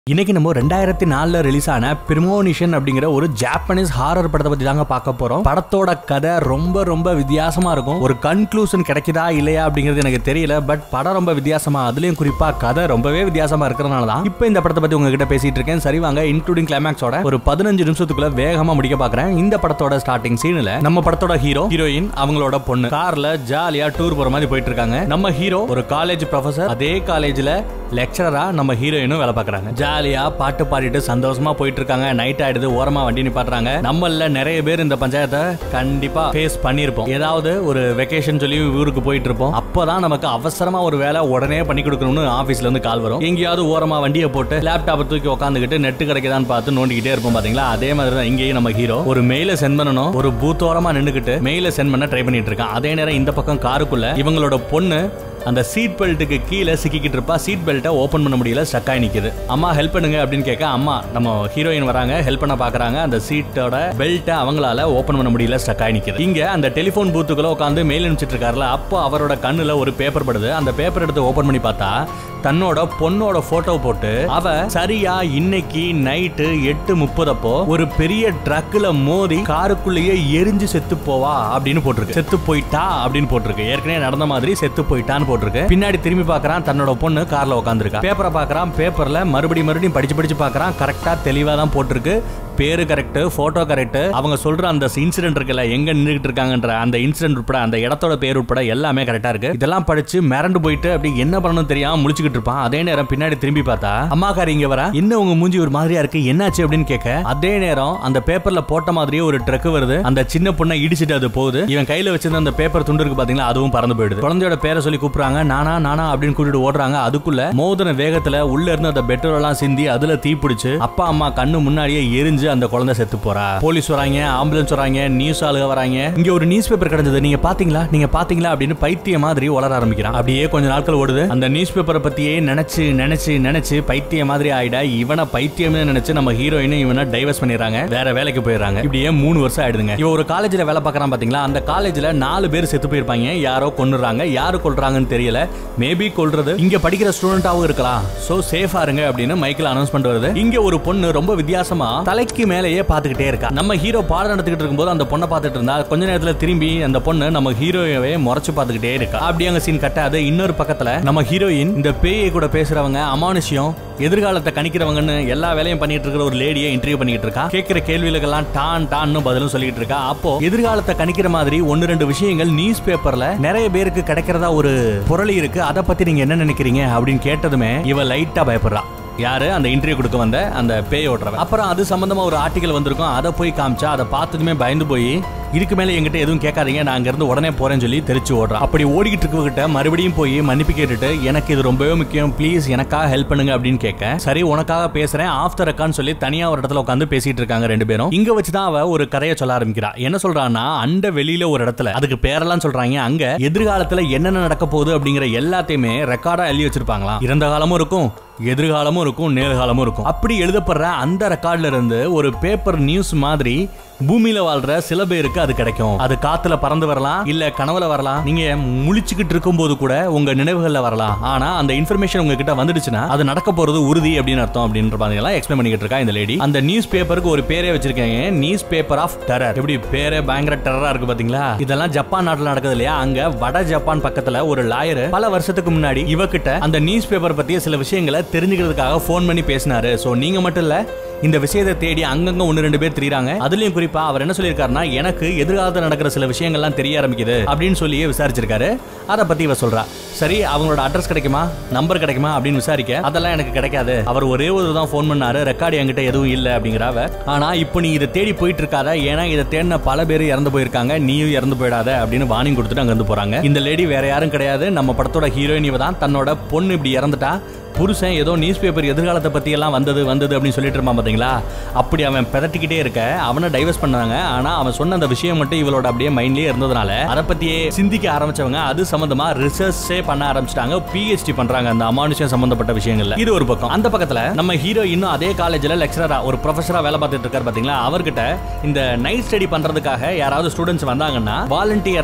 இன்னைக்கு நம்ம ரெண்டாயிரத்தி நாலுல ரிலீஸ் ஆன பிரிமோனிஷன் அப்படிங்கிற ஒரு ஜாப்பனீஸ் ஹாரர் படத்தை பத்தி தாங்க பார்க்க போறோம் படத்தோட கதை ரொம்ப ரொம்ப வித்தியாசமா இருக்கும் ஒரு கன்க்ளூஷன் கிடைக்குதா இல்லையா அப்படிங்கிறது எனக்கு தெரியல பட் படம் ரொம்ப வித்தியாசமா அதுலயும் குறிப்பா கதை ரொம்பவே வித்தியாசமா இருக்கிறதுனால தான் இப்போ இந்த படத்தை பத்தி உங்ககிட்ட பேசிட்டு இருக்கேன் சரி வாங்க இன்க்ளூடிங் கிளைமேக்ஸோட ஒரு பதினஞ்சு நிமிஷத்துக்குள்ள வேகமா முடிக்க பாக்குறேன் இந்த படத்தோட ஸ்டார்டிங் சீன்ல நம்ம படத்தோட ஹீரோ ஹீரோயின் அவங்களோட பொண்ணு கார்ல ஜாலியா டூர் போற மாதிரி போயிட்டு இருக்காங்க நம்ம ஹீரோ ஒரு காலேஜ் ப்ரொஃபசர் அதே காலேஜ்ல லெக்சரரா நம்ம ஹீரோயினும் வேலை பார்க்கறாங்க ஜாலியா பாட்டு பாடிட்டு சந்தோஷமா போயிட்டு இருக்காங்க நைட் ஆயிடுது ஓரமா வண்டி நிப்பாட்டுறாங்க நம்மள நிறைய பேர் இந்த பஞ்சாயத்தை கண்டிப்பா ஃபேஸ் பண்ணிருப்போம் ஏதாவது ஒரு வெக்கேஷன் சொல்லி ஊருக்கு போயிட்டு இருப்போம் அப்பதான் நமக்கு அவசரமா ஒரு வேலை உடனே பண்ணி கொடுக்கணும்னு ஆபீஸ்ல இருந்து கால் வரும் எங்கேயாவது ஓரமா வண்டியை போட்டு லேப்டாப்பை தூக்கி உட்காந்துக்கிட்டு நெட் கிடைக்குதான்னு பார்த்து நோண்டிக்கிட்டே இருப்போம் பாத்தீங்களா அதே மாதிரி தான் இங்கேயும் நம்ம ஹீரோ ஒரு மெயில சென்ட் பண்ணணும் ஒரு பூத்தோரமா நின்னுக்கிட்டு மெயில சென்ட் பண்ண ட்ரை பண்ணிட்டு இருக்கான் அதே நேரம் இந்த பக்கம் காருக்குள்ள இவங்களோட பொண்ணு அந்த சீட் பெல்ட்டுக்கு கீழே சிக்கிக்கிட்டு இருப்பா சீட் பெல்ட்டை ஓபன் பண்ண முடியல ஸ்டக் ஆகி நிக்குது அம்மா ஹெல்ப் பண்ணுங்க அப்படின்னு கேட்க அம்மா நம்ம ஹீரோயின் வராங்க ஹெல்ப் பண்ண பாக்குறாங்க அந்த சீட்டோட பெல்ட்டை அவங்களால ஓபன் பண்ண முடியல ஸ்டக் ஆகி நிக்குது இங்க அந்த டெலிபோன் பூத்துக்குள்ள உட்காந்து மெயில் அனுப்பிச்சிட்டு இருக்காருல அப்போ அவரோட கண்ணுல ஒரு பேப்பர் படுது அந்த பேப்பர் எடுத்து ஓபன் பண்ணி பார்த்தா தன்னோட பொண்ணோட போட்டோ போட்டு அவ சரியா இன்னைக்கு நைட்டு எட்டு முப்பதப்போ ஒரு பெரிய ட்ரக்ல மோதி காருக்குள்ளேயே எரிஞ்சு செத்து போவா அப்படின்னு போட்டிருக்கு செத்து போயிட்டா அப்படின்னு போட்டிருக்கு ஏற்கனவே நடந்த மாதிரி செத்து போயிட்டான்னு போட்டிருக்கு பின்னாடி திரும்பி பார்க்கறான் தன்னோட பொண்ணு கார்ல உட்காந்துருக்கா பேப்பரை பார்க்கறான் பேப்பர்ல மறுபடியும் மறுபடியும் படிச்சு படிச்சு பார்க்கறான் கரெக்டா தெளிவா தான் போட்டிருக்கு பேரு கரெக்ட் போட்டோ கரெக்ட் அவங்க சொல்ற அந்த இன்சிடென்ட் இருக்குல்ல எங்க நின்றுட்டு இருக்காங்கன்ற அந்த இன்சிடென்ட் உட்பட அந்த இடத்தோட பேர் உட்பட எல்லாமே கரெக்டா இருக்கு இதெல்லாம் படிச்சு மிரண்டு போயிட்டு அப்படி என்ன பண்ணணும் தெரியாம முழிச்சுக்கிட்டு இருப்பான் அதே நேரம் பின்னாடி திரும்பி பார்த்தா அம்மாக்காரி இங்க வர என்ன உங்க மூஞ்சி ஒரு மாதிரியா இருக்கு என்னாச்சு அப்படின்னு கேட்க அதே நேரம் அந்த பேப்பர்ல போட்ட மாதிரியே ஒரு ட்ரக் வருது அந்த சின்ன பொண்ணை இடிச்சிட்டு அது போகுது இவன் கையில வச்சிருந்த அந்த பேப்பர் துண்டு இருக்கு பாத்தீங்களா அதுவும் பறந்து போயிடுது குழந்தையோட பேரை சொல்லி கூப்பிடுறாங்க நானா நானா அப்படின்னு கூட்டிட்டு ஓடுறாங்க அதுக்குள்ள மோதின வேகத்துல உள்ள இருந்து அந்த பெட்ரோல் எல்லாம் சிந்தி அதுல தீ பிடிச்சு அப்பா அம்மா கண்ணு முன்னாடியே எரிஞ்சு அந்த குழந்தை செத்து போறா போலீஸ் வராங்க ஆம்புலன்ஸ் வராங்க நியூஸ் ஆளுக வராங்க இங்க ஒரு நியூஸ் பேப்பர் கிடைச்சது நீங்க பாத்தீங்களா நீங்க பாத்தீங்களா அப்படின்னு பைத்திய மாதிரி வளர ஆரம்பிக்கிறான் அப்படியே கொஞ்ச நாட்கள் ஓடுது அந்த நியூஸ் பேப்பரை பத்தியே நினைச்சு நினைச்சு நினைச்சு பைத்திய மாதிரி ஆயிடா இவனை பைத்தியமே நினைச்சு நம்ம ஹீரோயின் இவனை டைவர்ஸ் பண்ணிடுறாங்க வேற வேலைக்கு போயிடுறாங்க இப்படியே மூணு வருஷம் ஆயிடுதுங்க இவன் ஒரு காலேஜ்ல வேலை பார்க்கறான் பாத்தீங்களா அந்த காலேஜ்ல நாலு பேர் செத்து போயிருப்பாங்க யாரோ கொன்னுறாங்க யாரு கொல்றாங்கன்னு தெரியல மேபி கொல்றது இங்க படிக்கிற ஸ்டூடெண்டாவும் இருக்கலாம் சோ சேஃபா இருங்க அப்படின்னு மைக்கில் அனௌன்ஸ்மெண்ட் வருது இங்க ஒரு பொண்ணு ரொம்ப வித்தியாசமா தலைக்கு மேலேயே பாத்துக்கிட்டே இருக்கா நம்ம ஹீரோ பாடம் நடத்திக்கிட்டு இருக்கும்போது அந்த பொண்ணை பார்த்துட்டு இருந்தா கொஞ்ச நேரத்துல திரும்பி அந்த பொண்ணு நம்ம ஹீரோயவே முறைச்சு பார்த்துக்கிட்டே இருக்கா அப்படி அங்க சீன் கட்டாது இன்னொரு பக்கத்துல நம்ம ஹீரோயின் இந்த பேயை கூட பேசுறவங்க அமானுஷ்யம் எதிர்காலத்தை கணிக்கிறவங்கன்னு எல்லா வேலையும் பண்ணிட்டு இருக்கிற ஒரு லேடியை இன்டர்வியூ பண்ணிட்டு இருக்கா கேட்கிற கேள்விகளுக்கெல்லாம் டான் டான்னு பதிலும் சொல்லிட்டு இருக்கா அப்போ எதிர்காலத்தை கணிக்கிற மாதிரி ஒன்னு ரெண்டு விஷயங்கள் நியூஸ் பேப்பர்ல நிறைய பேருக்கு கிடைக்கிறதா ஒரு பொருளி இருக்கு அதை பத்தி நீங்க என்ன நினைக்கிறீங்க அப்படின்னு கேட்டதுமே இவ லைட்டா பயப்படுறா யாரு அந்த இன்டர்வியூ கொடுக்க வந்த அந்த பேய் ஓட்டுறவன் அப்புறம் அது சம்பந்தமா ஒரு ஆர்டிகல் வந்திருக்கும் அதை போய் காமிச்சா அதை பார்த்ததுமே பயந்து போய் இதுக்கு மேல என்கிட்ட எதுவும் கேட்காதீங்க நான் அங்க இருந்து உடனே போறேன்னு சொல்லி தெரிச்சு ஓடுறான் அப்படி ஓடிக்கிட்டு இருக்கவங்கிட்ட மறுபடியும் போய் மன்னிப்பு கேட்டுட்டு எனக்கு இது ரொம்பவே முக்கியம் ப்ளீஸ் எனக்காக ஹெல்ப் பண்ணுங்க அப்படின்னு கேட்க சரி உனக்காக பேசுறேன் ஆஃப்டர் ரெக்கான்னு சொல்லி தனியா ஒரு இடத்துல உட்காந்து பேசிட்டு இருக்காங்க ரெண்டு பேரும் இங்க வச்சுதான் அவ ஒரு கதையை சொல்ல ஆரம்பிக்கிறா என்ன சொல்றான்னா அண்ட வெளியில ஒரு இடத்துல அதுக்கு பேரெல்லாம் சொல்றாங்க அங்க எதிர்காலத்துல என்னென்ன நடக்க போகுது அப்படிங்கிற எல்லாத்தையுமே ரெக்கார்டா எழுதி வச்சிருப்பாங்களாம் இறந்த காலமும் இருக்கும் எதிர்காலமும் இருக்கும் நேர்காலமும் இருக்கும் அப்படி எழுதப்படுற அந்த ரெக்கார்ட்ல இருந்து ஒரு பேப்பர் நியூஸ் மாதிரி பூமியில வாழ்ற சில பேருக்கு அது கிடைக்கும் அது காத்துல பறந்து வரலாம் இல்ல கனவுல வரலாம் நீங்க முழிச்சுக்கிட்டு இருக்கும்போது கூட உங்க நினைவுகள்ல வரலாம் ஆனா அந்த இன்ஃபர்மேஷன் உங்ககிட்ட வந்துடுச்சுன்னா அது நடக்க போறது உறுதி அப்படின்னு அர்த்தம் அப்படின்ற மாதிரி எக்ஸ்பிளைன் பண்ணிக்கிட்டு இருக்கா இந்த லேடி அந்த நியூஸ் பேப்பருக்கு ஒரு பேரே வச்சிருக்காங்க நியூஸ் பேப்பர் ஆஃப் டெரர் எப்படி பேரே பயங்கர டெரரா இருக்கு பாத்தீங்களா இதெல்லாம் ஜப்பான் நாட்டுல நடக்குது இல்லையா அங்க வட ஜப்பான் பக்கத்துல ஒரு லாயர் பல வருஷத்துக்கு முன்னாடி இவகிட்ட அந்த நியூஸ் பேப்பர் பத்திய சில விஷயங்களை தெரிஞ்சுக்கிறதுக்காக ஃபோன் பண்ணி பேசினாரு சோ நீங்க மட்டும் இல்ல இந்த விஷயத்தை தேடி அங்கங்க ஒன்னு ரெண்டு பேர் தெரியுறாங்க அதுலயும் குறிப்பா அவர் என்ன சொல்லியிருக்காருன்னா எனக்கு எதிர்காலத்தில் நடக்கிற சில விஷயங்கள்லாம் தெரிய ஆரம்பிக்குது அப்படின்னு சொல்லி விசாரிச்சிருக்காரு அதை பத்தி இவ சொல்றா சரி அவங்களோட அட்ரஸ் கிடைக்குமா நம்பர் கிடைக்குமா அப்படின்னு விசாரிக்க அதெல்லாம் எனக்கு கிடைக்காது அவர் ஒரே ஒரு தான் ஃபோன் பண்ணாரு ரெக்கார்டு என்கிட்ட எதுவும் இல்ல அப்படிங்கிறாவ ஆனா இப்போ நீ இதை தேடி போயிட்டு இருக்காத ஏன்னா இதை தேடின பல பேர் இறந்து போயிருக்காங்க நீயும் இறந்து போயிடாத அப்படின்னு வார்னிங் கொடுத்துட்டு அங்க இருந்து போறாங்க இந்த லேடி வேற யாரும் கிடையாது நம்ம படத்தோட ஹீரோயின் இவ தான் தன்னோட பொண்ணு இப்படி இறந்துட்டா புருஷன் ஏதோ நியூஸ் பேப்பர் எதிர்காலத்தை பத்தி எல்லாம் வந்தது வந்தது அப்படின்னு சொல்லிட்டு இருப்பான் பாத்தீங்களா அப்படி அவன் பிதட்டிக்கிட்டே இருக்க அவனை டைவர்ஸ் பண்ணாங்க ஆனா அவன் சொன்ன அந்த விஷயம் மட்டும் இவளோட அப்படியே மைண்ட்லயே இருந்ததுனால அதை பத்தியே சிந்திக்க ஆரம்பிச்சவங்க அது சம்பந்தமா ரிசர்ச்சே பண்ண ஆரம்பிச்சிட்டாங்க பிஹெச்டி பண்றாங்க அந்த அமானுஷம் சம்பந்தப்பட்ட விஷயங்கள்ல இது ஒரு பக்கம் அந்த பக்கத்துல நம்ம ஹீரோ இன்னும் அதே காலேஜ்ல லெக்சரரா ஒரு ப்ரொஃபஸரா வேலை பார்த்துட்டு இருக்காரு பாத்தீங்களா அவர்கிட்ட இந்த நைட் ஸ்டடி பண்றதுக்காக யாராவது ஸ்டூடெண்ட்ஸ் வந்தாங்கன்னா வாலண்டியரா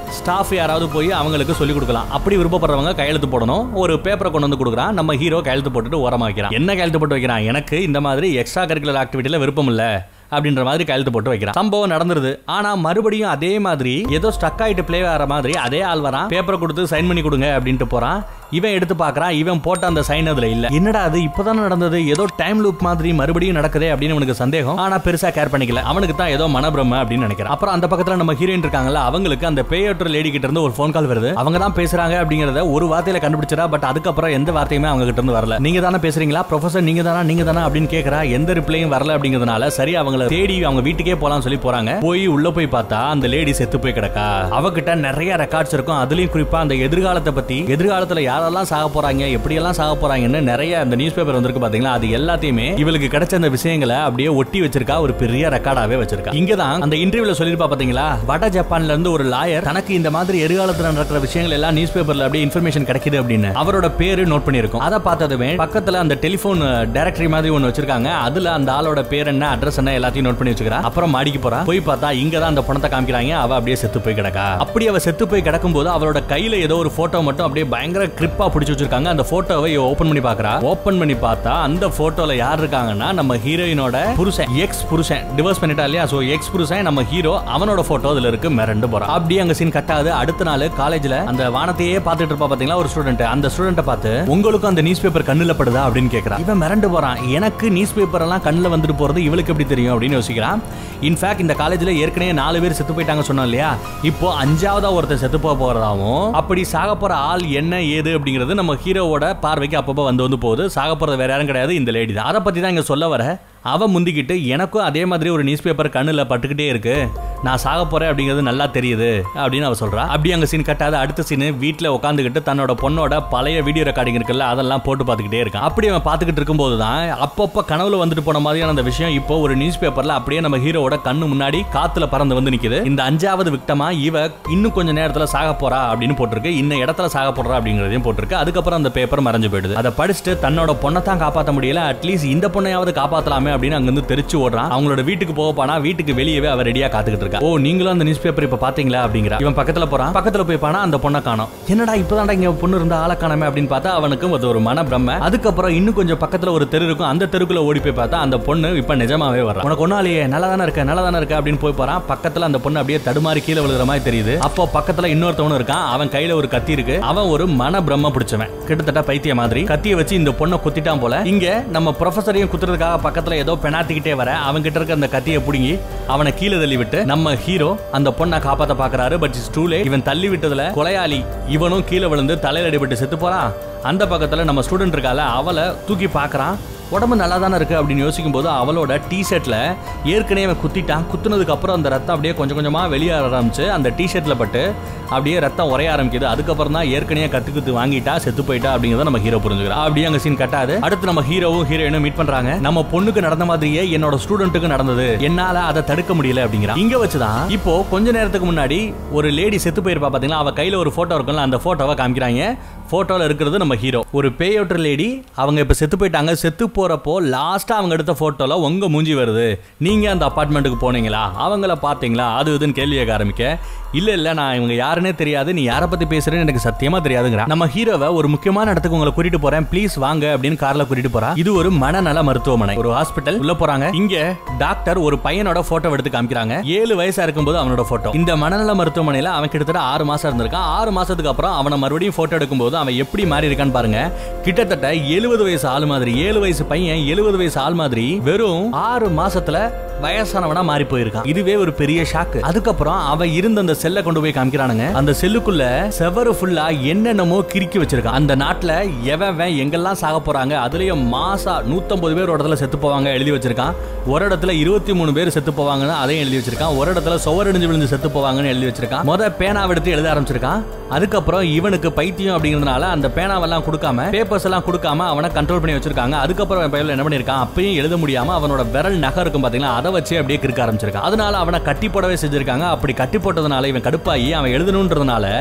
ஸ்டாஃப் யாராவது போய் அவங்களுக்கு சொல்லி கொடுக்கலாம் அப்படி விருப்பப்படுறவங்க கையெழுத்து போடணும் ஒரு பேப்பரை கொண்டு வந்து கொடுக்குறான் நம்ம ஹீரோ கையெழுத்து போட்டுட்டு ஓரமா வைக்கிறான் என்ன கையெழுத்து போட்டு வைக்கிறான் எனக்கு இந்த மாதிரி எக்ஸ்ட்ரா கரிக்குலர் ஆக்டிவிட்டியில விருப்பம் இல்ல அப்படின்ற மாதிரி கையெழுத்து போட்டு வைக்கிறான் சம்பவம் நடந்துருது ஆனா மறுபடியும் அதே மாதிரி ஏதோ ஸ்டக் ஆயிட்டு ப்ளே ஆகிற மாதிரி அதே ஆள் வரான் பேப்பரை கொடுத்து சைன் பண்ணி கொடுங்க அப்படின்ட்டு போறான் இவன் எடுத்து பார்க்கறான் இவன் போட்ட அந்த சைன் அதுல இல்ல என்னடா அது இப்பதானே நடந்தது ஏதோ டைம் லூப் மாதிரி மறுபடியும் நடக்குதே அப்படின்னு அவனுக்கு சந்தேகம் ஆனா பெருசா கேர் பண்ணிக்கல அவனுக்கு தான் ஏதோ மனப்பிரம அப்படின்னு நினைக்கிறான் அப்புறம் அந்த பக்கத்துல நம்ம ஹீரோயின் இருக்காங்கல்ல அவங்களுக்கு அந்த பேயோட்டர் லேடி கிட்ட இருந்து ஒரு ஃபோன் கால் வருது அவங்க தான் பேசுறாங்க அப்படிங்கறத ஒரு வார்த்தையில கண்டுபிடிச்சா பட் அதுக்கப்புறம் எந்த வார்த்தையுமே அவங்க கிட்ட இருந்து வரல நீங்க தானே பேசுறீங்களா ப்ரொஃபசர் நீங்க தானா நீங்க தானா அப்படின்னு கேக்குறா எந்த ரிப்ளையும் வரல அப்படிங்கறதுனால சரி அவங்கள தேடி அவங்க வீட்டுக்கே போலாம் சொல்லி போறாங்க போய் உள்ள போய் பார்த்தா அந்த லேடி செத்து போய் கிடக்கா அவகிட்ட நிறைய ரெக்கார்ட்ஸ் இருக்கும் அதுலயும் குறிப்பா அந்த எதிர்காலத்தை பத்தி எதிர்காலத்துல யாரெல்லாம் சாக போறாங்க எப்படியெல்லாம் சாக போறாங்கன்னு நிறைய அந்த நியூஸ் பேப்பர் வந்திருக்கு பாத்தீங்களா அது எல்லாத்தையுமே இவளுக்கு கிடைச்ச அந்த விஷயங்களை அப்படியே ஒட்டி வச்சிருக்கா ஒரு பெரிய ரெக்கார்டாவே வச்சிருக்கா இங்கதான் அந்த இன்டர்வியூல சொல்லிருப்பா பாத்தீங்களா வட ஜப்பான்ல இருந்து ஒரு லாயர் தனக்கு இந்த மாதிரி எதிர்காலத்துல நடக்கிற விஷயங்கள் எல்லாம் நியூஸ் பேப்பர்ல அப்படியே இன்ஃபர்மேஷன் கிடைக்குது அப்படின்னு அவரோட பேரு நோட் பண்ணிருக்கும் அதை பார்த்ததுமே பக்கத்துல அந்த டெலிபோன் டைரக்டரி மாதிரி ஒன்னு வச்சிருக்காங்க அதுல அந்த ஆளோட பேர் என்ன அட்ரஸ் என்ன எல்லாத்தையும் நோட் பண்ணி வச்சுக்கிறா அப்புறம் மாடிக்கு போறா போய் பார்த்தா இங்க தான் அந்த பணத்தை காமிக்கிறாங்க அவ அப்படியே செத்து போய் கிடக்கா அப்படி அவ செத்து போய் கிடக்கும் போது அவளோட கையில ஏதோ ஒரு போட்டோ மட்டும் அப்படியே பயங்கர கிரிப்பா பிடிச்சு வச்சிருக்காங்க அந்த போட்டோவை ஓபன் பண்ணி பாக்குறா ஓபன் பண்ணி பார்த்தா அந்த போட்டோல யார் இருக்காங்கன்னா நம்ம ஹீரோயினோட புருஷன் எக்ஸ் புருஷன் டிவோர்ஸ் பண்ணிட்டா இல்லையா சோ எக்ஸ் புருஷன் நம்ம ஹீரோ அவனோட போட்டோ அதுல இருக்கு மிரண்டு போறான் அப்படியே அங்க சீன் கட் ஆகுது அடுத்த நாள் காலேஜ்ல அந்த வானத்தையே பார்த்துட்டு இருப்பா பாத்தீங்களா ஒரு ஸ்டூடெண்ட் அந்த ஸ்டூடெண்ட்டை பார்த்து உங்களுக்கும் அந்த நியூஸ் பேப்பர் கண்ணுல படுதா அப்படின்னு கேக்குறான் இவன் மிரண்டு போறான் எனக்கு நியூஸ் பேப்பர் எல்லாம் கண்ணுல வந்துட்டு போறது இவளுக்கு எப்படி தெரியும் அப்படின்னு யோசிக்கிறான் இன்ஃபேக்ட் இந்த காலேஜ்ல ஏற்கனவே நாலு பேர் செத்து போயிட்டாங்க சொன்னோம் இல்லையா இப்போ அஞ்சாவதா ஒருத்தர் செத்து போக போறதாவும் அப்படி சாக போற ஆள் என்ன ஏது அப்படிங்கிறது நம்ம ஹீரோவோட பார்வைக்கு அப்பப்போ வந்து வந்து போகுது சாக போறது வேற யாரும் கிடையாது இந்த லேடி தான் அதை பத்தி தான் இங்க சொல்ல வர அவ முந்திக்கிட்டு எனக்கும் அதே மாதிரி ஒரு நியூஸ் பேப்பர் கண்ணில் பட்டுக்கிட்டே இருக்கு நான் சாக போறேன் அப்படிங்கிறது நல்லா தெரியுது அப்படின்னு அவ சொல்றா அப்படி அங்க சீன் கட்டாத அடுத்த சீன் வீட்டில் உட்காந்துக்கிட்டு தன்னோட பொண்ணோட பழைய வீடியோ ரெக்கார்டிங் இருக்குல்ல அதெல்லாம் போட்டு பார்த்துக்கிட்டே இருக்கான் அப்படி அவன் பார்த்துக்கிட்டு இருக்கும்போது தான் அப்பப்போ கனவுல வந்துட்டு போன மாதிரியான அந்த விஷயம் இப்போ ஒரு நியூஸ் பேப்பர்ல அப்படியே நம்ம ஹீரோவோட கண்ணு முன்னாடி காத்துல பறந்து வந்து நிக்குது இந்த அஞ்சாவது விக்டமா இவ இன்னும் கொஞ்ச நேரத்துல சாக போறா அப்படின்னு போட்டிருக்கு இன்ன இடத்துல சாக போறா அப்படிங்கறதையும் போட்டிருக்கு அதுக்கப்புறம் அந்த பேப்பர் மறைஞ்சு போயிடுது அதை படிச்சுட்டு தன்னோட பொண்ணை தான் காப்பாற்ற முடியல அட்லீஸ்ட் இந்த பொண்ணையாவது காப்பாத்தலாமே அப்படின்னு அங்கிருந்து தெரிச்சு ஓடுறான் அவங்களோட வீட்டுக்கு போக போனா வீட்டுக்கு வெளியவே அவ ரெடியா காத்துக்கிட்டு இருக்கா ஓ நீங்களும் அந்த நியூஸ் பேப்பர் இப்ப பாத்தீங்களா அப்படிங்கிற இவன் பக்கத்துல போறான் பக்கத்துல போய் பானா அந்த பொண்ணை காணோம் என்னடா இப்பதான்டா இங்க பொண்ணு இருந்தா ஆளை காணாம அப்படின்னு பார்த்தா அவனுக்கு அது ஒரு மன பிரம்ம அதுக்கப்புறம் இன்னும் கொஞ்சம் பக்கத்துல ஒரு தெரு இருக்கும் அந்த தெருக்குள்ள ஓடி போய் பார்த்தா அந்த பொண்ணு இப்ப நிஜமாவே வர்றா உனக்கு ஒன்னாலேயே நல்லா தானே இருக்க நல்லா தானே இருக்க அப்படின்னு போய் போறான் பக்கத்துல அந்த பொண்ணு அப்படியே தடுமாறி கீழே விழுகிற மாதிரி தெரியுது அப்போ பக்கத்துல இன்னொருத்தவனும் இருக்கான் அவன் கையில ஒரு கத்தி இருக்கு அவன் ஒரு மன பிரம்ம பிடிச்சவன் கிட்டத்தட்ட பைத்திய மாதிரி கத்தியை வச்சு இந்த பொண்ணை குத்திட்டான் போல இங்க நம்ம ப்ரொஃபஸரையும் குத்துறதுக்காக பக்கத்துல ஏதோ பெனாத்திக்கிட்டே வர அவன் கிட்ட இருக்க அந்த கத்தியை புடுங்கி அவனை கீழே தள்ளி விட்டு நம்ம ஹீரோ அந்த பொண்ணை காப்பாத்த பாக்குறாரு பட் இஸ் டூ இவன் தள்ளி விட்டதுல கொலையாளி இவனும் கீழே விழுந்து தலையில அடிபட்டு செத்து போறான் அந்த பக்கத்துல நம்ம ஸ்டூடெண்ட் இருக்கால அவளை தூக்கி பார்க்கறான் உடம்பு நல்லா தானே இருக்கு அப்படின்னு யோசிக்கும் போது அவளோட டி ஷர்ட்ல ஏற்கனவே அவன் குத்திட்டான் குத்துனதுக்கு அப்புறம் அந்த ரத்தம் அப்படியே கொஞ்சம் கொஞ்சமா வெளியே ஆரம்பிச்சு அந்த டி ஷர்ட்ல பட்டு அப்படியே ரத்தம் உரைய ஆரம்பிக்குது அதுக்கப்புறம் தான் ஏற்கனவே கத்து குத்து வாங்கிட்டா செத்து போயிட்டா அப்படிங்கறத நம்ம ஹீரோ புரிஞ்சுக்கிறோம் அப்படியே அங்க சீன் கட்டாது அடுத்து நம்ம ஹீரோவும் ஹீரோயினும் மீட் பண்றாங்க நம்ம பொண்ணுக்கு நடந்த மாதிரியே என்னோட ஸ்டூடெண்ட்டுக்கு நடந்தது என்னால அதை தடுக்க முடியல அப்படிங்கிறா இங்க வச்சுதான் இப்போ கொஞ்ச நேரத்துக்கு முன்னாடி ஒரு லேடி செத்து போயிருப்பா பாத்தீங்களா அவ கையில ஒரு போட்டோ இருக்கும்ல அந்த போட்டோவை காமிக்கிறாங்க போட்டோல இருக்கிறது நம்ம ஹீரோ ஒரு பேயோட்டர் லேடி அவங்க இப்ப செத்து போயிட்டாங்க செத்து போறப்போ லாஸ்டா அவங்க எடுத்த போட்டோல உங்க மூஞ்சி வருது நீங்க அந்த அபார்ட்மெண்ட்டுக்கு போனீங்களா அவங்கள பாத்தீங்களா அது இதுன்னு கேள்வி கேட்க ஆரம்பிக்க இல்ல இல்ல நான் இவங்க யாருன்னே தெரியாது நீ யாரை பத்தி பேசுறேன்னு எனக்கு சத்தியமா தெரியாதுங்கிற நம்ம ஹீரோவை ஒரு முக்கியமான இடத்துக்கு உங்களை கூட்டிட்டு போறேன் ப்ளீஸ் வாங்க அப்படின்னு கார்ல கூட்டிட்டு போறா இது ஒரு மனநல மருத்துவமனை ஒரு ஹாஸ்பிட்டல் உள்ள போறாங்க இங்க டாக்டர் ஒரு பையனோட போட்டோ எடுத்து காமிக்கிறாங்க ஏழு வயசா இருக்கும்போது அவனோட போட்டோ இந்த மனநல மருத்துவமனையில அவன் கிட்டத்தட்ட ஆறு மாசம் இருந்திருக்கான் ஆறு மாசத்துக்கு அப்புறம் அவனை மறுபடியும் போட்டோ எடுக்கும்போது அவன் எப்படி மாறி இருக்கான்னு பாருங்க கிட்டத்தட்ட எழுபது வயசு ஆள் மாதிரி ஏழு வயசு பையன் எழுபது வயசு ஆள் மாதிரி வெறும் ஆறு மாசத்துல வயசானவனா மாறி போயிருக்கான் இதுவே ஒரு பெரிய ஷாக்கு அதுக்கப்புறம் அவன் இருந்த அந்த செல்லை கொண்டு போய் காமிக்கிறானுங்க அந்த செல்லுக்குள்ள செவரு ஃபுல்லா என்னென்னமோ கிறுக்கி வச்சிருக்கான் அந்த நாட்டுல எவன் எங்கெல்லாம் சாக போறாங்க அதுலயும் மாசா நூத்தம்பது பேர் ஒரு இடத்துல செத்து போவாங்க எழுதி வச்சிருக்கான் ஒரு இடத்துல இருபத்தி மூணு பேர் செத்து போவாங்கன்னு அதையும் எழுதி வச்சிருக்கான் ஒரு இடத்துல சுவரடிஞ்சு விழுந்து செத்து போவாங்கன்னு எழுதி வச்சிருக்கான் முத பேனாவை எடுத்து எழுத ஆரம்பிச்சிருக்கான் அதுக்கப்புறம் இவனுக்கு பைத்தியம் அப்படிங்கிறதுனால அந்த பேனாவெல்லாம் கொடுக்காம பேப்பர்ஸ் எல்லாம் கொடுக்காம அவனை கண்ட்ரோல் பண்ணி வச்சிருக்காங்க அதுக்கப்புறம் அவன் பையன் என்ன பண்ணிருக்கான் அப்பயும் எழுத முடியாம அவனோட விரல் நகை இருக்கும் பாத்தீங்களா அதை வச்சு அப்படியே கிறுக்க ஆரம்பிச்சிருக்கான் அதனால அவனை கட்டி போடவே செஞ்சிருக்காங்க அப்படி கட்டி போட்டதுனால இவன் கடுப்பாகி அவன் எழுதணுன்றதுனால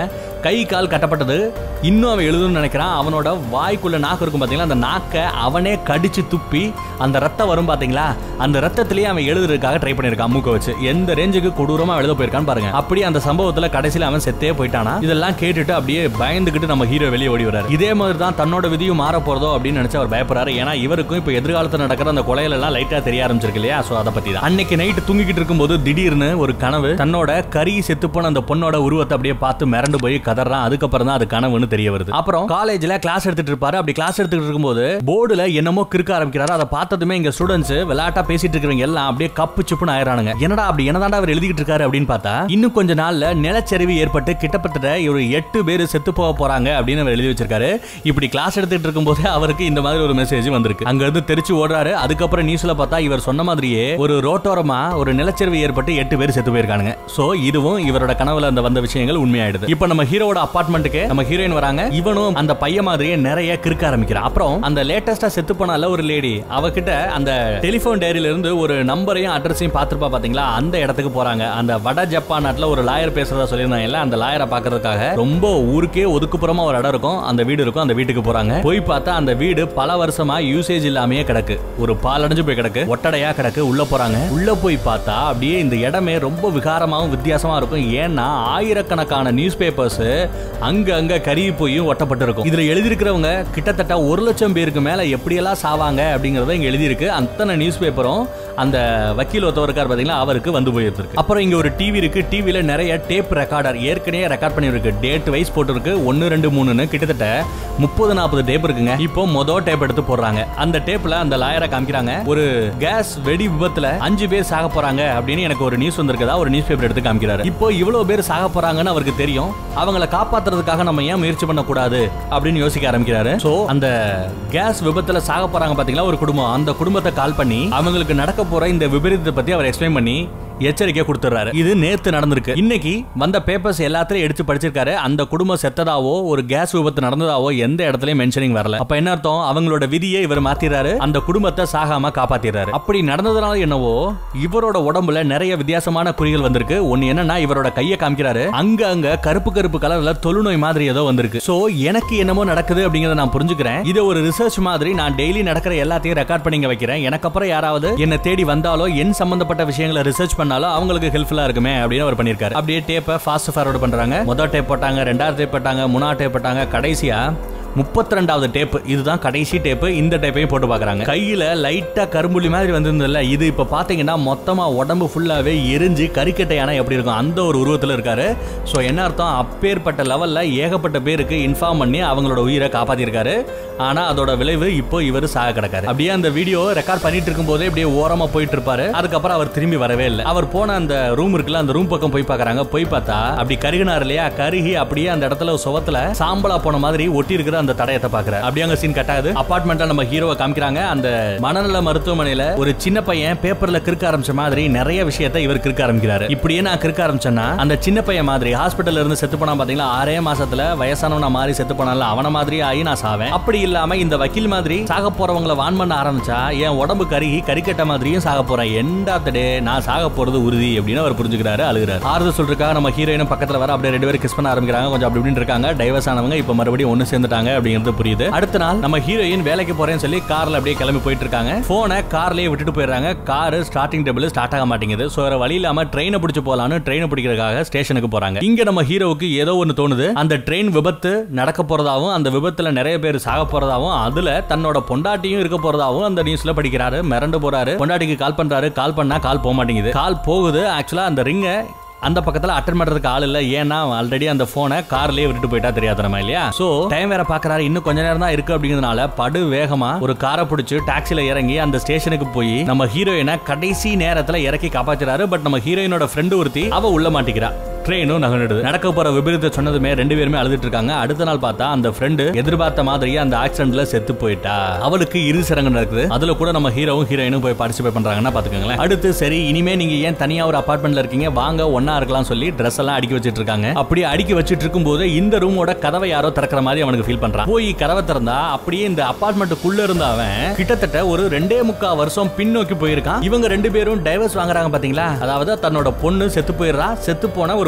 கை கால் கட்டப்பட்டது இன்னும் அவன் எழுதணும்னு நினைக்கிறான் அவனோட வாய்க்குள்ள நாக்கு இருக்கும் பாத்தீங்களா அந்த நாக்கை அவனே கடிச்சு துப்பி அந்த ரத்தம் வரும் பாத்தீங்களா அந்த ரத்தத்திலேயே அவன் எழுதுறதுக்காக ட்ரை பண்ணிருக்கான் மூக்க வச்சு எந்த ரேஞ்சுக்கு கொடூரமா எழுத போயிருக்கான்னு பாருங்க அப்படி அந்த சம்பவத்துல கடைசியில அவன் செத்தே போயிட்டானா இதெல்லாம் கேட்டுட்டு அப்படியே பயந்துகிட்டு நம்ம ஹீரோ வெளியே ஓடி வராரு இதே மாதிரி தான் தன்னோட விதியும் மாற போறதோ அப்படின்னு நினைச்சு அவர் பயப்படுறாரு ஏன்னா இவருக்கும் இப்ப எதிர்காலத்துல நடக்கிற அந்த கொலையில எல்லாம் லைட்டா தெரிய ஆரம்பிச்சிருக்கு இல்லையா சோ அதை பத்தி தான் அன்னைக்கு நைட்டு தூங்கிக்கிட்டு இருக்கும்போது திடீர்னு ஒரு கனவு தன்னோட கறி செத்து போன அந்த பொண்ணோட உருவத்தை அப்படியே பார்த்து மிரண்டு போய் கதறான் அதுக்கப்புறம் தான் அது கனவுன்னு தெரிய வருது அப்புறம் காலேஜ்ல கிளாஸ் எடுத்துட்டு இருப்பாரு அப்படி கிளாஸ் எடுத்துட்டு இருக்கும்போது போர்டுல என்னமோ கிறுக்க ஆரம்பிக்கிறாரு அதை பார்த்ததுமே இங்க ஸ்டூடெண்ட்ஸ் விளையாட்டா பேசிட்டு இருக்கிறவங்க எல்லாம் அப்படியே கப்பு சுப்புன்னு ஆயிரானுங்க என்னடா அப்படி என்னதாண்டா அவர் எழுதிக்கிட்டு இருக்காரு அப்படின்னு பார்த்தா இன்னும் கொஞ்ச நாள்ல நிலச்சரிவு ஏற்பட்டு கிட்டத்தட்ட ஒரு எட்டு பேர் செத்து போக போறாங்க அப்படின்னு அவர் எழுதி வச்சிருக்காரு இப்படி கிளாஸ் எடுத்துட்டு இருக்கும்போது அவருக்கு இந்த மாதிரி ஒரு மெசேஜ் வந்திருக்கு அங்க இருந்து தெரிச்சு ஓடுறாரு அதுக்கப்புறம் நியூஸ்ல பார்த்தா இவர் சொன்ன மாதிரியே ஒரு ரோட்டோரமா ஒரு நிலச்சரிவு ஏற்பட்டு எட்டு பேர் செத்து போயிருக்கானுங்க சோ இதுவும் இவரோட கனவுல அந்த வந்த விஷயங்கள் உண்மையாயிடுது இப்போ நம்ம ஹீரோவோட அபார்ட்மெண்ட்டுக்கு நம்ம ஹீரோயின் வராங்க இவனும் அந்த பையன் மாதிரியே நிறைய கிறுக்க ஆரம்பிக்கிறான் அப்புறம் அந்த லேட்டஸ்டா செத்து போனால ஒரு லேடி அவகிட்ட அந்த டெலிபோன் டைரியில இருந்து ஒரு நம்பரையும் அட்ரஸையும் பார்த்திருப்பா பாத்தீங்களா அந்த இடத்துக்கு போறாங்க அந்த வட ஜப்பான் நாட்டுல ஒரு லாயர் பேசுறதா சொல்லியிருந்தாங்கல்ல அந்த லாயரை பாக்குறதுக்காக ரொம்ப ஊருக்கே ஒதுக்குப்புறமா ஒரு இடம் இருக்கும் அந்த வீடு இருக்கும் அந்த வீட்டுக்கு போறாங்க போய் பார்த்தா அந்த வீடு பல வருஷமா யூசேஜ் இல்லாமயே கிடக்கு ஒரு பாலடைஞ்சு போய் கிடக்கு ஒட்டடையா கிடக்கு உள்ள போறாங்க உள்ள போய் பார்த்தா அப்படியே இந்த இடமே ரொம்ப விகாரமாவும் வித்தியாசமா இருக்கும் ஏன்னா ஆயிரக்கணக்கான நியூஸ் பேப்பர்ஸ் அங்க அங்க கருகி போய் ஒட்டப்பட்டு இருக்கும் இதுல எழுதியிருக்கிறவங்க கிட்டத்தட்ட ஒரு லட்சம் பேருக்கு மேல எப்படியெல்லாம் சாவாங்க அப்படிங்கறத இங்க எழுதியிருக்கு அத்தனை நியூஸ் பேப்பரும் அந்த வக்கீல் ஒருத்தவர் இருக்கார் பாத்தீங்களா அவருக்கு வந்து போயிருக்கு அப்புறம் இங்க ஒரு டிவி இருக்கு டிவில நிறைய டேப் ரெக்கார்டர் ஏற்கனவே ரெக்கார்ட் பண்ணிருக்கு டேட் வைஸ் போட்டுருக்கு ஒன்னு ரெண்டு மூணுன்னு கிட்டத்தட்ட முப்பது நாற்பது டேப் இருக்குங்க இப்போ மொதல் டேப் எடுத்து போடுறாங்க அந்த டேப்ல அந்த லாயரை காமிக்கிறாங்க ஒரு கேஸ் வெடி விபத்துல அஞ்சு பேர் சாக போறாங்க அப்படின்னு எனக்கு ஒரு நியூஸ் வந்திருக்கதா ஒரு நியூஸ் பேப்பர் எடுத்து காமிக்கிறாரு இப்போ இவ்வளவு பேர் சாக போறாங்கன்னு அவருக்கு தெரியும் அவங்கள காப்பாத்துறதுக்காக நம்ம ஏன் முயற்சி பண்ண கூடாது அப்படின்னு யோசிக்க ஆரம்பிக்கிறாரு சோ அந்த கேஸ் விபத்துல சாக போறாங்க பாத்தீங்களா ஒரு குடும்பம் அந்த குடும்பத்தை கால் பண்ணி அவங்களுக்கு நடக்க போற இந்த விபரீதத்தை பத்தி அவர் எக்ஸ்பிளைன் பண்ணி எச்சரிக்கை கொடுத்துறாரு இது நேத்து நடந்திருக்கு இன்னைக்கு வந்த பேப்பர்ஸ் எல்லாத்தையும் எடுத்து படிச்சிருக்காரு அந்த குடும்பம் செத்ததாவோ ஒரு கேஸ் விபத்து நடந்ததாவோ எந்த இடத்துலயும் மென்ஷனிங் வரல அப்ப என்ன அர்த்தம் அவங்களோட விதியை இவர் மாத்திராரு அந்த குடும்பத்தை சாகாம காப்பாத்திடுறாரு அப்படி நடந்ததுனால என்னவோ இவரோட உடம்புல நிறைய வித்தியாசமான குறிகள் வந்திருக்கு ஒன்னு என்னன்னா இவரோட கையை காமிக்கிறாரு அங்க அங்க கருப்பு கருப்பு கலர்ல தொழுநோய் மாதிரி ஏதோ வந்திருக்கு சோ எனக்கு என்னமோ நடக்குது அப்படிங்கறத நான் புரிஞ்சுக்கிறேன் இது ஒரு ரிசர்ச் மாதிரி நான் டெய்லி நடக்கிற எல்லாத்தையும் ரெக்கார்ட் பண்ணி இங்க வைக்கிறேன் எனக்கு அப்புறம் யாராவது என்ன தேடி வந்தாலோ என் சம்பந்தப்பட்ட விஷயங்களை ரிசர்ச் பண்ணாலும் அவங்களுக்கு ஹெல்ப்ஃபுல்லா இருக்குமே அப்படின்னு அவர் பண்ணிருக்காரு அப்படியே டேப்பை ஃபாஸ்ட் ஃபார்வர்ட் பண்றாங்க முதல் டேப் போட்டாங்க ரெண்டாவது டேப் போட்டாங்க மூணாவது டேப் போட்டாங்க கடைசியா முப்பத்தி ரெண்டாவது டேப் இதுதான் கடைசி டேப் இந்த டேப்பையும் போட்டு பார்க்கறாங்க கையில லைட்டா கரும்புள்ளி மாதிரி வந்திருந்ததுல இது இப்ப பாத்தீங்கன்னா மொத்தமா உடம்பு ஃபுல்லாவே எரிஞ்சு கறிக்கட்டையான எப்படி இருக்கும் அந்த ஒரு உருவத்துல இருக்காரு சோ என்ன அர்த்தம் அப்பேற்பட்ட லெவல்ல ஏகப்பட்ட பேருக்கு இன்ஃபார்ம் பண்ணி அவங்களோட உயிரை காப்பாத்திருக்காரு ஆனா அதோட விளைவு இப்போ இவர் சாக கிடக்காரு அப்படியே அந்த வீடியோ ரெக்கார்ட் பண்ணிட்டு இருக்கும் போதே இப்படியே ஓரமா போயிட்டு இருப்பாரு அதுக்கப்புறம் அவர் திரும்பி வரவே இல்லை அவர் போன அந்த ரூம் இருக்குல்ல அந்த ரூம் பக்கம் போய் பார்க்கறாங்க போய் பார்த்தா அப்படி கருகினார் இல்லையா கருகி அப்படியே அந்த இடத்துல சுவத்துல சாம்பலா போன மாதிரி ஒட்டி இருக்கிற அந்த தடயத்தை பாக்குறாரு அப்படியே அங்க சீன் கட்டாது அபார்ட்மெண்ட்ல நம்ம ஹீரோவை காமிக்கிறாங்க அந்த மனநல மருத்துவமனையில ஒரு சின்ன பையன் பேப்பர்ல கிறுக்க ஆரம்பிச்ச மாதிரி நிறைய விஷயத்தை இவர் கிறுக்க ஆரம்பிக்கிறாரு இப்படியே நான் கிறுக்க ஆரம்பிச்சேன்னா அந்த சின்ன பையன் மாதிரி ஹாஸ்பிட்டல்ல இருந்து செத்து போனா பாத்தீங்களா ஆறே மாசத்துல வயசானவனா மாதிரி செத்து போனால அவன மாதிரி ஆகி நான் சாவேன் அப்படி இல்லாம இந்த வக்கீல் மாதிரி சாக போறவங்கள வான் பண்ண ஆரம்பிச்சா என் உடம்பு கருகி கறிக்கட்ட மாதிரியும் சாக போறேன் எண்ட் ஆஃப் த டே நான் சாக போறது உறுதி அப்படின்னு அவர் புரிஞ்சுக்கிறாரு அழுகிறாரு ஆறுதல் சொல்றதுக்காக நம்ம ஹீரோயினும் பக்கத்துல வர அப்படியே ரெண்டு பேரும் கிஸ் பண்ண ஆரம்பிக்கிறாங்க கொஞ்சம் அப்படி இப்படின்னு இருக்காங்க டைவர்ஸ் ஆனவங்க இப்ப மறுபடியும் ஒண்ணு சேர்ந்துட்டாங்க அப்படிங்கிறது புரியுது அடுத்த நாள் நம்ம ஹீரோயின் வேலைக்கு போறேன்னு சொல்லி கார்ல அப்படியே கிளம்பி போயிட்டு இருக்காங்க போனை கார்லயே விட்டுட்டு போயிடுறாங்க கார் ஸ்டார்டிங் டேபிள் ஸ்டார்ட் ஆக மாட்டேங்குது சோ வேற வழி இல்லாம ட்ரெயினை பிடிச்சு போலான்னு ட்ரெயினை பிடிக்கிறதுக்காக ஸ்டேஷனுக்கு போறாங்க இங்க நம்ம ஹீரோவுக்கு ஏதோ ஒன்னு தோணுது அந்த ட்ரெயின் விபத்து நடக்க போறதாவும் அந்த விபத்துல நிறைய பேர் சாக போறதாவும் அதுல தன்னோட பொண்டாட்டியும் இருக்க போறதாவும் அந்த நியூஸ்ல படிக்கிறாரு மிரண்டு போறாரு பொண்டாட்டிக்கு கால் பண்றாரு கால் பண்ணா கால் போக மாட்டேங்குது கால் போகுது ஆக்சுவலா அந்த ரிங்க அந்த பக்கத்துல அட்டன் பண்றதுக்கு ஆள் இல்ல ஏன்னா ஆல்ரெடி அந்த போனை கார்லயே விட்டுட்டு போயிட்டா தெரியாதனமா இல்லையா சோ டைம் வேற பாக்குறாரு இன்னும் கொஞ்ச நேரம் தான் இருக்கு அப்படிங்கிறதுனால படு வேகமா ஒரு காரை பிடிச்சு டாக்ஸில இறங்கி அந்த ஸ்டேஷனுக்கு போய் நம்ம ஹீரோயினை கடைசி நேரத்துல இறக்கி காப்பாத்துறாரு பட் நம்ம ஹீரோயினோட ஃப்ரெண்டு ஒருத்தி அவ உள்ள மாட்டிக்கிறா ட்ரெயினும் நகர்ந்துடுது நடக்க போற விபரீதத்தை சொன்னதுமே ரெண்டு பேருமே அழுதுட்டு இருக்காங்க அடுத்த நாள் பார்த்தா அந்த ஃப்ரெண்டு எதிர்பார்த்த மாதிரியே அந்த ஆக்சிடென்ட்ல செத்து போயிட்டா அவளுக்கு இரு சரங்கு நடக்குது அதுல கூட நம்ம ஹீரோவும் ஹீரோயினும் போய் பார்ட்டிசிபேட் பண்றாங்கன்னா பாத்துக்கோங்களேன் அடுத்து சரி இனிமே நீங்க ஏன் தனியா ஒரு அபார்ட்மெண்ட்ல இருக்கீங்க வாங்க ஒன்னா இருக்கலாம் சொல்லி ட்ரெஸ் எல்லாம் அடுக்கி வச்சிட்டு இருக்காங்க அப்படி அடுக்கி வச்சிட்டு இருக்கும்போது இந்த ரூமோட கதவை யாரோ திறக்கிற மாதிரி அவனுக்கு ஃபீல் பண்றான் போய் கதவை திறந்தா அப்படியே இந்த அபார்ட்மெண்ட்டுக்குள்ள இருந்த அவன் கிட்டத்தட்ட ஒரு ரெண்டே முக்கா வருஷம் பின்னோக்கி போயிருக்கான் இவங்க ரெண்டு பேரும் டைவர்ஸ் வாங்குறாங்க பாத்தீங்களா அதாவது தன்னோட பொண்ணு செத்து போயிடுறா செத்து போன ஒரு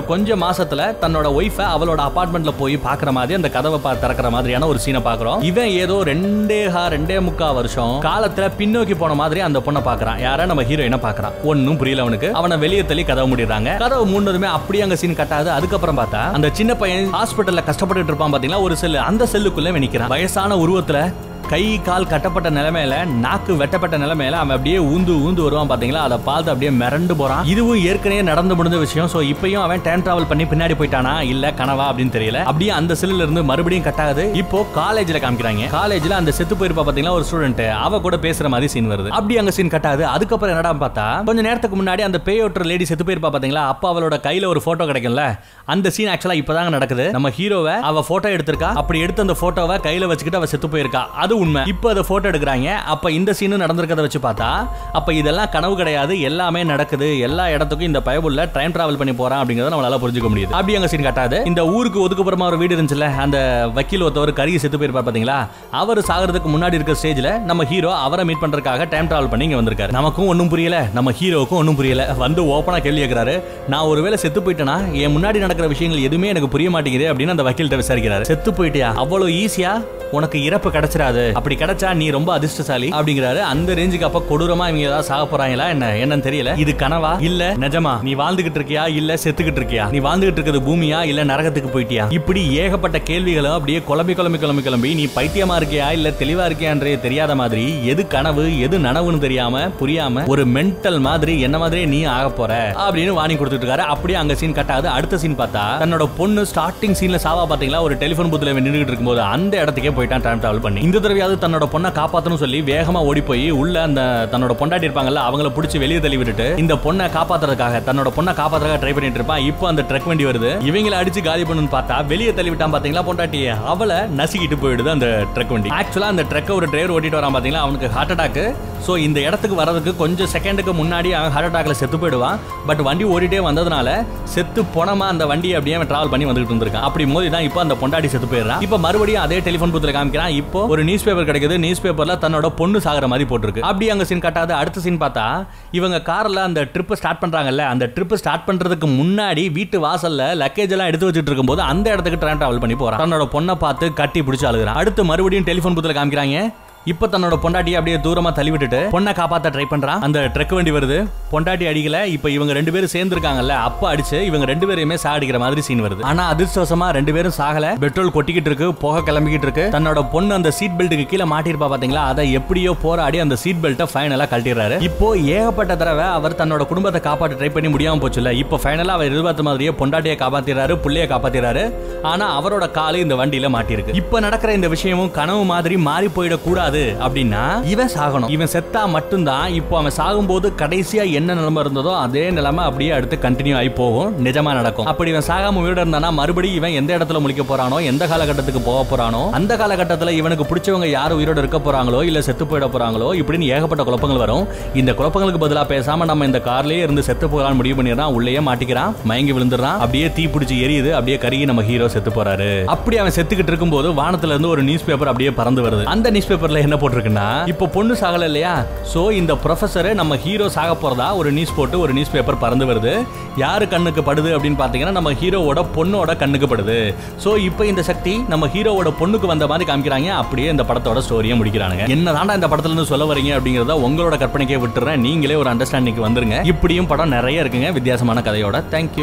கொஞ்ச மாசத்துல தன்னோட ஒய்ஃபை அவளோட அபார்ட்மெண்ட்ல போய் பாக்குற மாதிரி அந்த கதவை பா- திறக்கிற மாதிரியான ஒரு சீனை பாக்குறோம் இவன் ஏதோ ரெண்டே ஹா ரெண்டே முக்கா வருஷம் காலத்துல பின்னோக்கி போன மாதிரி அந்த பொண்ணை பாக்குறான் யார நம்ம ஹீரோயினை பாக்குறான் ஒன்னும் புரியல அவனுக்கு அவனை வெளியே தள்ளி கதவை மூடிடுறாங்க கதவை மூடினதுமே அப்படியே அங்க சீன் கட்டாது அதுக்கப்புறம் பார்த்தா அந்த சின்ன பையன் ஹாஸ்பிட்டல்ல கஷ்டப்பட்டுட்டு இருப்பான் பாத்தீங்களா ஒரு செல்லு அந்த செல்லுக்குள்ள இவன் நிக்கிறான் வயசான உருவத்துல கை கால் கட்டப்பட்ட நிலைமையில நாக்கு வெட்டப்பட்ட நிலைமையில அவன் அப்படியே ஊந்து ஊந்து வருவான் பாத்தீங்களா அதை பார்த்து அப்படியே மிரண்டு போறான் இதுவும் ஏற்கனவே நடந்து முடிஞ்ச விஷயம் சோ இப்பயும் அவன் டைம் டிராவல் பண்ணி பின்னாடி போயிட்டானா இல்ல கனவா அப்படின்னு தெரியல அப்படியே அந்த செல்லுல இருந்து மறுபடியும் கட்டாகுது இப்போ காலேஜ்ல காமிக்கிறாங்க காலேஜ்ல அந்த செத்து போயிருப்பா பாத்தீங்களா ஒரு ஸ்டூடெண்ட் அவ கூட பேசுற மாதிரி சீன் வருது அப்படி அங்க சீன் கட்டாது அதுக்கப்புறம் என்னடா பார்த்தா கொஞ்ச நேரத்துக்கு முன்னாடி அந்த பேயோட்டர் லேடி செத்து போயிருப்பா பாத்தீங்களா அப்ப அவளோட கையில ஒரு போட்டோ கிடைக்கும்ல அந்த சீன் ஆக்சுவலா இப்பதாங்க நடக்குது நம்ம ஹீரோவை அவ போட்டோ எடுத்திருக்கா அப்படி எடுத்த அந்த போட்டோவை கையில வச்சுக்கிட்டு அவ செத்து போயிருக்கா அது உண்மை இப்போ அதை போட்டோ எடுக்கிறாங்க அப்ப இந்த சீனு நடந்திருக்கத வச்சு பார்த்தா அப்ப இதெல்லாம் கனவு கிடையாது எல்லாமே நடக்குது எல்லா இடத்துக்கும் இந்த பயபுள்ள டைம் டிராவல் பண்ணி போறான் அப்படிங்கறத நம்மளால புரிஞ்சுக்க முடியுது அப்படி அங்க சீன் காட்டாது இந்த ஊருக்கு ஒதுக்குப்புறமா ஒரு வீடு இருந்துச்சுல அந்த வக்கீல் ஒருத்தவர் கருகி செத்து போயிருப்பார் பாத்தீங்களா அவர் சாகிறதுக்கு முன்னாடி இருக்க ஸ்டேஜ்ல நம்ம ஹீரோ அவரை மீட் பண்றதுக்காக டைம் டிராவல் பண்ணி இங்க வந்திருக்காரு நமக்கும் ஒன்றும் புரியல நம்ம ஹீரோவுக்கும் ஒன்றும் புரியல வந்து ஓப்பனா கேள்வி கேட்கிறாரு நான் ஒருவேளை செத்து போயிட்டேனா என் முன்னாடி நடக்கிற விஷயங்கள் எதுவுமே எனக்கு புரிய மாட்டேங்குது அப்படின்னு அந்த வக்கீல்கிட்ட விசாரிக்கிறாரு செத்து போயிட்டியா அவ்வளவு ஈஸியா உனக்கு இறப்பு கிடைச்சிராது அப்படி கிடைச்சா நீ ரொம்ப அதிர்ஷ்டசாலி அப்படிங்கிறாரு அந்த ரேஞ்சுக்கு அப்ப கொடூரமா இவங்க ஏதாவது சாக போறாங்களா என்ன என்னன்னு தெரியல இது கனவா இல்ல நிஜமா நீ வாழ்ந்துகிட்டு இருக்கியா இல்ல செத்துக்கிட்டு இருக்கியா நீ வாழ்ந்துகிட்டு இருக்கிறது பூமியா இல்ல நரகத்துக்கு போயிட்டியா இப்படி ஏகப்பட்ட கேள்விகளும் அப்படியே குழம்பி குழம்பி குழம்பி குழம்பி நீ பைத்தியமா இருக்கியா இல்ல தெளிவா இருக்கியான்றே தெரியாத மாதிரி எது கனவு எது நனவுன்னு தெரியாம புரியாம ஒரு மென்டல் மாதிரி என்ன மாதிரியே நீ ஆக போற அப்படின்னு வாணி கொடுத்துட்டு இருக்காரு அப்படியே அங்க சீன் கட் ஆகுது அடுத்த சீன் பார்த்தா தன்னோட பொண்ணு ஸ்டார்டிங் சீன்ல சாவா பாத்தீங்களா ஒரு டெலிபோன் பூத்துல நின்றுட்டு இருக்கும்போது அந்த இடத்துக்கே போயிட்டான் டைம் டிராவல் பண்ணி இந்த தடவையாவது தன்னோட பொண்ணை காப்பாத்தணும் சொல்லி வேகமா ஓடி போய் உள்ள அந்த தன்னோட பொண்டாட்டி இருப்பாங்கல்ல அவங்கள பிடிச்சி வெளியே தள்ளி விட்டுட்டு இந்த பொண்ணை காப்பாத்துறதுக்காக தன்னோட பொண்ணை காப்பாத்துறதுக்காக ட்ரை பண்ணிட்டு இருப்பான் இப்போ அந்த ட்ரக் வண்டி வருது இவங்களை அடிச்சு காலி பண்ணுன்னு பார்த்தா வெளியே தள்ளி விட்டான் பாத்தீங்களா பொண்டாட்டிய அவளை நசுக்கிட்டு போயிடுது அந்த ட்ரக் வண்டி ஆக்சுவலா அந்த ட்ரக் ஒரு டிரைவர் ஓட்டிட்டு வரான் பாத்தீங்களா அவனுக்கு ஹார்ட் அட்டாக் சோ இந்த இடத்துக்கு வரதுக்கு கொஞ்சம் செகண்டுக்கு முன்னாடி அவன் ஹார்ட் அட்டாக்ல செத்து போயிடுவான் பட் வண்டி ஓடிட்டே வந்ததுனால செத்து போனமா அந்த வண்டி அப்படியே அவன் டிராவல் பண்ணி வந்துட்டு இருந்திருக்கான் அப்படி மோதி தான் இப்போ அந்த பொண்டாட்டி செத்து போயிடுறான் இப்போ மறுபடியும் அதே டெலிஃபோன் பூத்துல காமிக்கிறான் இப்போ ஒரு நியூஸ் பேப்பர் கிடைக்குது நியூஸ் பேப்பர்ல தன்னோட பொண்ணு சாகிற மாதிரி போட்டிருக்கு அப்படி அங்க சீன் கட்டாது அடுத்த சீன் பார்த்தா இவங்க கார்ல அந்த ட்ரிப் ஸ்டார்ட் பண்றாங்கல்ல அந்த ட்ரிப் ஸ்டார்ட் பண்றதுக்கு முன்னாடி வீட்டு வாசல்ல லக்கேஜ் எல்லாம் எடுத்து வச்சிட்டு இருக்கும்போது அந்த இடத்துக்கு ட்ரெயின் டிராவல் பண்ணி போறான் தன்னோட பொண்ணை பார்த்து கட்டி பிடிச்சு அழுகுறான் அடுத்து மறுபடியும் டெலிஃபோன் பூத்துல காமிக்கிறாங்க இப்ப தன்னோட பொண்டாட்டியை அப்படியே தூரமா தள்ளி விட்டுட்டு பொண்ணை காப்பாத்த ட்ரை பண்றான் அந்த ட்ரக் வண்டி வருது பொண்டாட்டி அடிக்கல இப்ப இவங்க ரெண்டு பேரும் சேர்ந்திருக்காங்கல்ல அப்ப அடிச்சு இவங்க ரெண்டு பேரையுமே சாடிக்கிற மாதிரி சீன் வருது ஆனா அதிர்ஷ்டவசமா ரெண்டு பேரும் சாகல பெட்ரோல் கொட்டிக்கிட்டு இருக்கு புகை கிளம்பிக்கிட்டு இருக்கு தன்னோட பொண்ணு அந்த சீட் பெல்ட்டுக்கு கீழே மாட்டிருப்பா பாத்தீங்களா அதை எப்படியோ போராடி அந்த சீட் பெல்ட்டை ஃபைனலா கழட்டிடுறாரு இப்போ ஏகப்பட்ட தடவை அவர் தன்னோட குடும்பத்தை காப்பாற்ற ட்ரை பண்ணி முடியாம போச்சுல இப்போ ஃபைனலா அவர் எதிர்பார்த்த மாதிரியே பொண்டாட்டியை காப்பாத்திடுறாரு புள்ளைய காப்பாத்திடுறாரு ஆனா அவரோட காலு இந்த வண்டியில மாட்டிருக்கு இப்ப நடக்கிற இந்த விஷயமும் கனவு மாதிரி மாறி போயிடக்கூடாது அப்படின்னா இவன் சாகணும் இவன் செத்தா மட்டும்தான் இப்போ அவன் சாகும்போது கடைசியா என்ன நிலைமை இருந்ததோ அதே நிலைமை அப்படியே அடுத்து கண்டினியூ ஆகி போகும் நிஜமா நடக்கும் அப்படி இவன் சாகாம உயிரோட இருந்தானா மறுபடியும் இவன் எந்த இடத்துல முழிக்க போறானோ எந்த காலகட்டத்துக்கு போக போறானோ அந்த காலகட்டத்துல இவனுக்கு பிடிச்சவங்க யார் உயிரோட இருக்க போறாங்களோ இல்ல செத்து போயிட போறாங்களோ இப்படின்னு ஏகப்பட்ட குழப்பங்கள் வரும் இந்த குழப்பங்களுக்கு பதிலா பேசாம நம்ம இந்த கார்லயே இருந்து செத்து போகலாம்னு முடிவு பண்ணிடுறான் உள்ளேயே மாட்டிக்கிறான் மயங்கி விழுந்துடுறான் அப்படியே தீ பிடிச்சி எரியுது அப்படியே கருகி நம்ம ஹீரோ செத்து போறாரு அப்படி அவன் செத்துக்கிட்டு இருக்கும்போது வானத்துல இருந்து ஒரு நியூஸ் பேப்பர் அப்படியே பறந்து வருது அந்த நியூஸ் பேப்பர்ல என்ன போட்டிருக்குன்னா இப்போ பொண்ணு சாகல இல்லையா சோ இந்த ப்ரொஃபசர் நம்ம ஹீரோ சாக போறதா ஒரு நியூஸ் போட்டு ஒரு நியூஸ் பேப்பர் பறந்து வருது யாரு கண்ணுக்கு படுது அப்படின்னு பாத்தீங்கன்னா நம்ம ஹீரோவோட பொண்ணோட கண்ணுக்கு படுது சோ இப்போ இந்த சக்தி நம்ம ஹீரோவோட பொண்ணுக்கு வந்த மாதிரி காமிக்கிறாங்க அப்படியே இந்த படத்தோட ஸ்டோரியை முடிக்கிறாங்க என்ன இந்த படத்துல இருந்து சொல்ல வரீங்க அப்படிங்கறத உங்களோட கற்பனைக்கே விட்டுறேன் நீங்களே ஒரு அண்டர்ஸ்டாண்டிங் வந்துருங்க இப்படியும் படம் நிறைய இருக்குங்க வித்தியாசமான கதையோட தேங்க்யூ